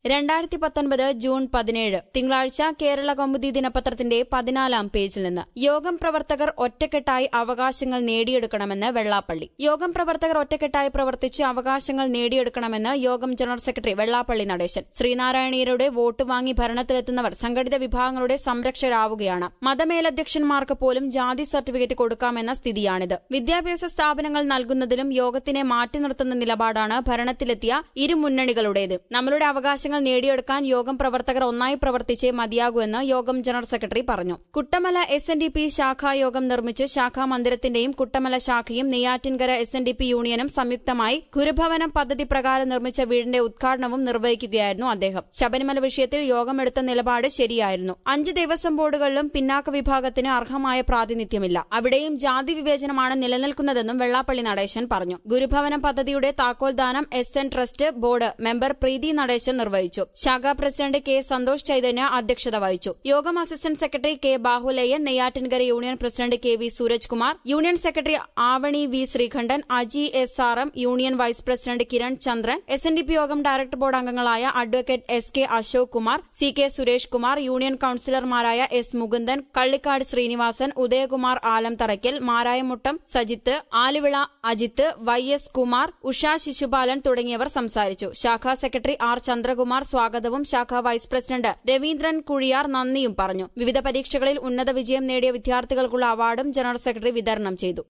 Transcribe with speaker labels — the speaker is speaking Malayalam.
Speaker 1: രണ്ടായിരത്തി പത്തൊൻപത് ജൂൺ പതിനേഴ് തിങ്കളാഴ്ച കേരള കൗമുദി ദിനപത്രത്തിന്റെ പതിനാലാം പേജിൽ നിന്ന് യോഗം പ്രവർത്തകർ ഒറ്റക്കെട്ടായി അവകാശങ്ങൾ നേടിയെടുക്കണമെന്ന് വെള്ളാപ്പള്ളി യോഗം പ്രവർത്തകർ ഒറ്റക്കെട്ടായി പ്രവർത്തിച്ച് അവകാശങ്ങൾ നേടിയെടുക്കണമെന്ന് യോഗം ജനറൽ സെക്രട്ടറി വെള്ളാപ്പള്ളി നടേശൻ ശ്രീനാരായണീയരുടെ വോട്ട് വാങ്ങി ഭരണത്തിലെത്തുന്നവർ സംഘടിത വിഭാഗങ്ങളുടെ സംരക്ഷകരാവുകയാണ് മതമേലധ്യക്ഷന്മാർക്ക് പോലും ജാതി സർട്ടിഫിക്കറ്റ് കൊടുക്കാമെന്ന സ്ഥിതിയാണിത് വിദ്യാഭ്യാസ സ്ഥാപനങ്ങൾ നൽകുന്നതിലും യോഗത്തിനെ മാറ്റി നിർത്തുന്ന നിലപാടാണ് ഭരണത്തിലെത്തിയ ഇരു മുന്നണികളുടേത് നമ്മളുടെ അവകാശങ്ങൾ നേടിയെടുക്കാൻ യോഗം പ്രവർത്തകർ ഒന്നായി പ്രവർത്തിച്ചേ മതിയാകൂ എന്ന് യോഗം ജനറൽ സെക്രട്ടറി പറഞ്ഞു Kuttamala S N D P ശാഖായോഗം നിർമ്മിച്ച് ശാഖാ മന്ദിരത്തിന്റെയും കുട്ടമല ശാഖയും Neyyattinkara S N D P യൂണിയനും സംയുക്തമായി ഗുരുഭവനം പദ്ധതി പ്രകാരം നിർമ്മിച്ച വീടിന്റെ ഉദ്ഘാടനവും നിർവഹിക്കുകയായിരുന്നു അദ്ദേഹം ശബരിമല വിഷയത്തിൽ യോഗമെടുത്ത നിലപാട് ശരിയായിരുന്നു അഞ്ച് ദേവസ്വം ബോർഡുകളിലും പിന്നാക്ക വിഭാഗത്തിന് അർഹമായ പ്രാതിനിധ്യമില്ല അവിടെയും ജാതി വിവേചനമാണ് നിലനിൽക്കുന്നതെന്നും വെള്ളാപ്പള്ളി നടേശൻ പറഞ്ഞു ഗുരുഭവനം പദ്ധതിയുടെ താക്കോൽദാനം S N trust board member Preethi Natesan നിർവഹിച്ചു ശാഖാ പ്രസിഡന്റ് കെ സന്തോഷ് ചൈതന്യ അധ്യക്ഷത വഹിച്ചു യോഗം assistant secretary K Bahulayyan Neyyattinkara union president K V Sooraj Kumar union secretary Avani V Sreekantan Aji S R M union vice president Kiran Chandran S N D P യോഗം ഡയറക്ടർ ബോർഡ് അംഗങ്ങളായ advocate S K Ashok Kumar C K Suresh Kumar union കൌൺസിലർമാരായ S Mukundan Kallikkad Sreenivasan Udayakumar ആലംതറയ്ക്കൽ Marayamuttam Sajith Aluvila Ajith Y S Kumar Usha Sisupalan തുടങ്ങിയവർ സംസാരിച്ചു ശാഖാ സെക്രട്ടറി ആർ ചന്ദ്രകുമാർ സ്വാഗതവും ശാഖാ വൈസ് പ്രസിഡന്റ് രവീന്ദ്രൻ കുഴിയാർ നന്ദിയും പറഞ്ഞു വിവിധ പരീക്ഷകളിൽ ഉന്നത വിജയം നേടിയ വിദ്യാർത്ഥികൾക്കുള്ള അവാർഡും ജനറൽ സെക്രട്ടറി വിതരണം ചെയ്തു